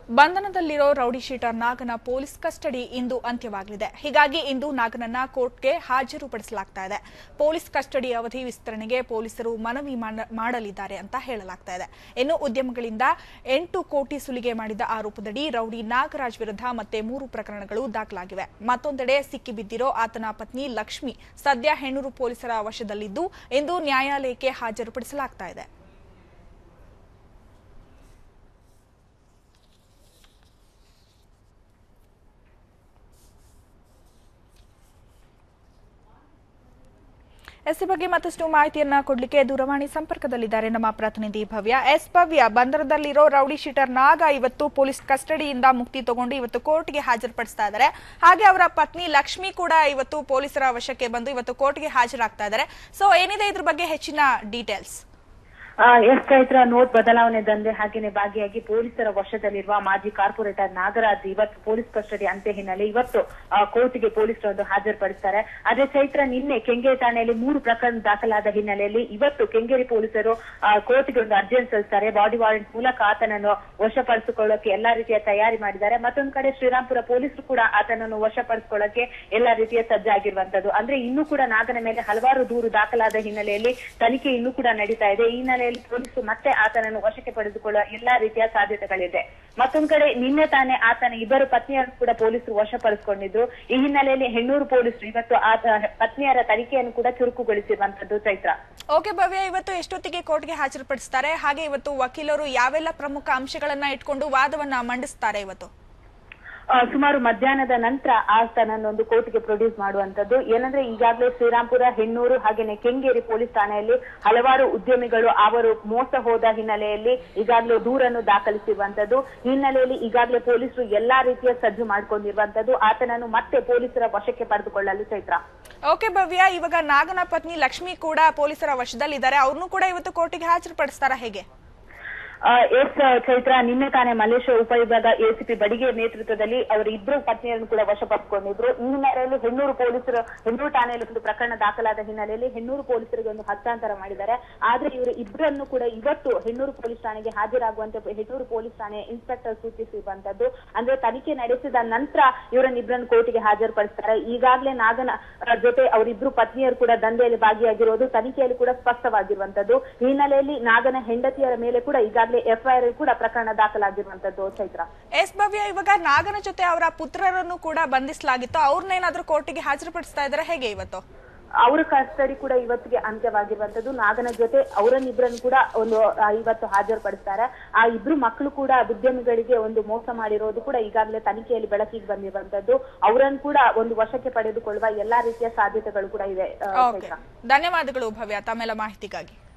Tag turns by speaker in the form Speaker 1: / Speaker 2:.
Speaker 1: ಬಂಧನದಲ್ಲಿರೋ rowdy sheeter ನಾಗನ police custody ಇಂದು ಅಂತ್ಯವಾಗಲಿದೆ ಹೀಗಾಗಿ ಇಂದು ನಾಗನನ್ನ ಕೋರ್ಟ್ಗೆ ಹಾಜರುಪಡಿಸಲಾಗ್ತಾ ಇದೆ ಪೊಲೀಸ್ ಕಸ್ಟಡಿ ಅವಧಿ ವಿಸ್ತರಣೆಗೆ ಪೊಲೀಸರು ಮನವಿ ಮಾಡ- ಮಾಡಲಿದ್ದಾರೆ ಅಂತ ಹೇಳಲಾಗ್ತಾ ಇದೆ ಇನ್ನು ಉದ್ಯಮಗಳಿಂದ ಎಂಟು ಕೋಟಿ ಸುಲಿಗೆ ಮಾಡಿದ ಆರೋಪದಡಿ ರೌಡಿ ನಾಗರಾಜ್ ವಿರುದ್ಧ ಮತ್ತೆ ಮೂರು ಪ್ರಕರಣಗಳು ದಾಖಲಾಗಿವೆ ಮತ್ತೊಂದೆಡೆ ಸಿಕ್ಕಿಬಿದ್ದಿರೋ ಆತನ ಪತ್ನಿ ಲಕ್ಷ್ಮಿ ಸದ್ಯ ಹೆಣ್ಣೂರು ಪೊಲೀಸರ ವಶದಲ್ಲಿದ್ದು ಇಂದು ನ್ಯಾಯಾಲಯಕ್ಕೆ ಹಾಜರುಪಡಿಸಲಾಗ್ತಾ ಇದೆ ಎಸ್ ಈ ಬಗ್ಗೆ ಮತ್ತಷ್ಟು ಮಾಹಿತಿಯನ್ನ ಕೊಡ್ಲಿಕ್ಕೆ ದೂರವಾಣಿ ಸಂಪರ್ಕದಲ್ಲಿದ್ದಾರೆ ನಮ್ಮ ಪ್ರತಿನಿಧಿ ಭವ್ಯ ಎಸ್ ಭವ್ಯ ಬಂದರದಲ್ಲಿರೋ ರೌಡಿ ಶೀಟರ್ ನಾಗ ಇವತ್ತು ಪೊಲೀಸ್ ಕಸ್ಟಡಿಯಿಂದ ಮುಕ್ತಿ ತಗೊಂಡು ಇವತ್ತು ಕೋರ್ಟ್ಗೆ ಹಾಜರುಪಡಿಸ್ತಾ ಇದ್ದಾರೆ ಹಾಗೆ ಅವರ ಪತ್ನಿ ಲಕ್ಷ್ಮಿ ಕೂಡ ಇವತ್ತು ಪೊಲೀಸರ ವಶಕ್ಕೆ ಬಂದು ಇವತ್ತು ಕೋರ್ಟ್ಗೆ ಹಾಜರಾಗ್ತಾ ಇದ್ದಾರೆ ಸೊ ಏನಿದೆ ಇದ್ರ ಬಗ್ಗೆ ಹೆಚ್ಚಿನ ಡೀಟೇಲ್ಸ್
Speaker 2: ಆ, ಎಸ್ ಚೈತ್ರ ನೋಟ್ ಬದಲಾವಣೆ ದಂಧೆ ಹಾಗೇನೆ ಭಾಗಿಯಾಗಿ ಪೊಲೀಸರ ವಶದಲ್ಲಿರುವ ಮಾಜಿ ಕಾರ್ಪೊರೇಟರ್ ನಾಗರಾಜ್ ಇವತ್ತು ಪೊಲೀಸ್ ಕಸ್ಟಡಿ ಅಂತ್ಯ ಹಿನ್ನೆಲೆ ಇವತ್ತು ಆ, ಕೋರ್ಟ್ಗೆ ಪೊಲೀಸರು ಒಂದು ಹಾಜರುಪಡಿಸ್ತಾರೆ ಅದೇ ಚೈತ್ರ ನಿನ್ನೆ ಕೆಂಗೇರಿ ಠಾಣೆಯಲ್ಲಿ ಮೂರು ಪ್ರಕರಣ ದಾಖಲಾದ ಹಿನ್ನೆಲೆಯಲ್ಲಿ ಇವತ್ತು ಕೆಂಗೇರಿ ಪೊಲೀಸರು ಆ, ಕೋರ್ಟ್ಗೆ ಒಂದು ಅರ್ಜಿಯನ್ನು ಸಲ್ಲಿಸ್ತಾರೆ ಬಾಡಿ ವಾರೆಂಟ್ ಮೂಲಕ ಆತನನ್ನು ವಶಪಡಿಸಿಕೊಳ್ಳೋಕೆ ಎಲ್ಲಾ ರೀತಿಯ ತಯಾರಿ ಮಾಡಿದ್ದಾರೆ ಮತ್ತೊಂದು ಕಡೆ ಶ್ರೀರಾಮ್ಪುರ ಪೊಲೀಸರು ಕೂಡ ಆತನನ್ನು ವಶಪಡಿಸಿಕೊಳ್ಳೋಕೆ ಎಲ್ಲಾ ರೀತಿಯ ಸಜ್ಜಾಗಿರುವಂತದ್ದು ಅಂದ್ರೆ ಇನ್ನೂ ಕೂಡ ನಾಗನ ಮೇಲೆ ಹಲವಾರು ದೂರು ದಾಖಲಾದ ಹಿನ್ನೆಲೆಯಲ್ಲಿ ತನಿಖೆ ಇನ್ನೂ ಕೂಡ ನಡೀತಾ ಇದೆ ಈ ಹಿನ್ನೆಲೆಯಲ್ಲಿ ಪೊಲೀಸರು ಮತ್ತೆ ಆತನನ್ನು ವಶಕ್ಕೆ ಪಡೆದುಕೊಳ್ಳುವ ಎಲ್ಲಾ ರೀತಿಯ ಸಾಧ್ಯತೆಗಳಿದೆ ಮತ್ತೊಂದ್ ಕಡೆ ನಿನ್ನೆ ತಾನೇ ಆತನ ಇಬ್ಬರು ಪತ್ನಿಯರನ್ನು ಕೂಡ ಪೊಲೀಸರು ವಶಪಡಿಸಿಕೊಂಡಿದ್ರು ಈ ಹಿನ್ನೆಲೆಯಲ್ಲಿ ಹೆಣ್ಣೂರು ಪೊಲೀಸರು ಇವತ್ತು ಆತ ಪತ್ನಿಯರ ತನಿಖೆಯನ್ನು ಕೂಡ ಚುರುಕುಗೊಳಿಸಿರುವಂತದ್ದು ಚೈತ್ರ
Speaker 1: ಓಕೆ ಭವ್ಯ ಇವತ್ತು ಎಷ್ಟೊತ್ತಿಗೆ ಕೋರ್ಟ್ಗೆ ಹಾಜರುಪಡಿಸ್ತಾರೆ ಹಾಗೆ ಇವತ್ತು ವಕೀಲರು ಯಾವೆಲ್ಲ ಪ್ರಮುಖ ಅಂಶಗಳನ್ನ ಇಟ್ಕೊಂಡು ವಾದವನ್ನ ಮಂಡಿಸ್ತಾರೆ ಇವತ್ತು
Speaker 2: ಆ, ಸುಮಾರು ಮಧ್ಯಾಹ್ನದ ನಂತರ ಆತನನ್ನೊಂದು ಕೋರ್ಟ್ಗೆ ಪ್ರೊಡ್ಯೂಸ್ ಮಾಡುವಂತದ್ದು ಏನಂದ್ರೆ ಈಗಾಗಲೇ ಶ್ರೀರಾಮ್ಪುರ ಹೆಣ್ಣೂರು ಹಾಗೇನೆ ಕೆಂಗೇರಿ ಪೊಲೀಸ್ ಠಾಣೆಯಲ್ಲಿ ಹಲವಾರು ಉದ್ಯಮಿಗಳು ಅವರು ಮೋಸ ಹೋದ ಹಿನ್ನೆಲೆಯಲ್ಲಿ ಈಗಾಗಲೇ ದೂರನ್ನು ದಾಖಲಿಸಿರುವಂತದ್ದು ಈ ಹಿನ್ನೆಲೆಯಲ್ಲಿ ಈಗಾಗಲೇ ಪೊಲೀಸರು ಎಲ್ಲಾ ರೀತಿಯ ಸಜ್ಜು ಮಾಡ್ಕೊಂಡಿರುವಂತದ್ದು ಆತನನ್ನು ಮತ್ತೆ ಪೊಲೀಸರ ವಶಕ್ಕೆ ಪಡೆದುಕೊಳ್ಳಲು ಚೈತ್ರ
Speaker 1: ಓಕೆ ಭವ್ಯ ಇವಾಗ ನಾಗನ ಪತ್ನಿ ಲಕ್ಷ್ಮಿ ಕೂಡ ಪೊಲೀಸರ ವಶದಲ್ಲಿದ್ದಾರೆ ಅವ್ರನ್ನೂ ಕೂಡ ಇವತ್ತು ಕೋರ್ಟಿಗೆ ಹಾಜರುಪಡಿಸ್ತಾರ ಹೇಗೆ
Speaker 2: ಆ, ಎಸ್ ಚೈತ್ರ ನಿನ್ನೆ ತಾನೇ ಮಲೇಷ್ಯಾ ಉಪವಿಭಾಗ ಎಸಿಪಿ ಬಡಿಗೆ ನೇತೃತ್ವದಲ್ಲಿ ಅವರ ಇಬ್ಬರು ಪತ್ನಿಯರನ್ನು ಕೂಡ ವಶಪಡಿಸಿಕೊಂಡಿದ್ರು ಈ ಹಿನ್ನೆಲೆಯಲ್ಲಿ ಹೆಣ್ಣೂರು ಪೊಲೀಸರು ಹೆಣ್ಣೂರು ಠಾಣೆಯಲ್ಲಿ ಒಂದು ಪ್ರಕರಣ ದಾಖಲಾದ ಹಿನ್ನೆಲೆಯಲ್ಲಿ ಹೆಣ್ಣೂರು ಪೊಲೀಸರಿಗೆ ಒಂದು ಹಸ್ತಾಂತರ ಮಾಡಿದ್ದಾರೆ ಆದ್ರೆ ಇವರು ಇಬ್ಬರನ್ನು ಕೂಡ ಇವತ್ತು ಹೆಣ್ಣೂರು ಪೊಲೀಸ್ ಠಾಣೆಗೆ ಹಾಜರಾಗುವಂತೆ ಹೆಣ್ಣೂರು ಪೊಲೀಸ್ ಠಾಣೆ ಇನ್ಸ್ಪೆಕ್ಟರ್ ಸೂಚಿಸಿರುವಂತದ್ದು ಅಂದ್ರೆ ತನಿಖೆ ನಡೆಸಿದ ನಂತರ ಇವರನ್ನ ಇಬ್ಬರನ್ನು ಕೋರ್ಟಿಗೆ ಹಾಜರುಪಡಿಸ್ತಾರೆ ಈಗಾಗಲೇ ನಾಗನ ಆ, ಜೊತೆ ಅವರಿಬ್ರು ಪತ್ನಿಯರು ಕೂಡ ದಂಧೆಯಲ್ಲಿ ಭಾಗಿಯಾಗಿರೋದು ತನಿಖೆಯಲ್ಲಿ ಕೂಡ ಸ್ಪಷ್ಟವಾಗಿರುವಂತದ್ದು ಈ ಹಿನ್ನೆಲೆಯಲ್ಲಿ ನಾಗನ ಹೆಂಡತಿಯರ ಮೇಲೆ ಕೂಡ ಈಗಾಗಲೇ ಎಫ್ಐಆರ್ ಕೂಡ ಪ್ರಕರಣ ದಾಖಲಾಗಿರುವಂತದ್ದು ಚೈತ್ರ
Speaker 1: ಎಸ್ ಭವ್ಯ ಇವಾಗ ನಾಗನ ಜೊತೆ ಅವರ ಪುತ್ರರನ್ನು ಕೂಡ ಬಂಧಿಸಲಾಗಿತ್ತು ಅವ್ರನ್ನೇನಾದ್ರೂ ಕೋರ್ಟಿಗೆ ಹಾಜರುಪಡಿಸ್ತಾ ಇದ್ದಾರೆ ಹೇಗೆ ಇವತ್ತು
Speaker 2: ಅವರ ಕಸ್ಟಡಿ ಕೂಡ ಇವತ್ತಿಗೆ ಅಂತ್ಯವಾಗಿರುವಂತದ್ದು ನಾಗನ ಜೊತೆ ಅವರನ್ನಿಬ್ಬರನ್ನು ಕೂಡ ಒಂದು ಆ, ಇವತ್ತು ಹಾಜರುಪಡಿಸ್ತಾರೆ ಆ ಇಬ್ರು ಮಕ್ಕಳು ಕೂಡ ಉದ್ಯಮಿಗಳಿಗೆ ಒಂದು ಮೋಸ ಮಾಡಿರೋದು ಕೂಡ ಈಗಾಗಲೇ ತನಿಖೆಯಲ್ಲಿ ಬೆಳಕಿಗೆ ಬಂದಿರುವಂತದ್ದು ಅವರನ್ನು ಕೂಡ ಒಂದು ವಶಕ್ಕೆ ಪಡೆದುಕೊಳ್ಳುವ ಎಲ್ಲಾ ರೀತಿಯ ಸಾಧ್ಯತೆಗಳು ಕೂಡ ಇದೆ ಆ,
Speaker 1: ಓಕೆ
Speaker 2: ಚೈತ್ರ.
Speaker 1: ಧನ್ಯವಾದಗಳು ಭವ್ಯ ತಮ್ಮೆಲ್ಲ ಮಾಹಿತಿಗಾಗಿ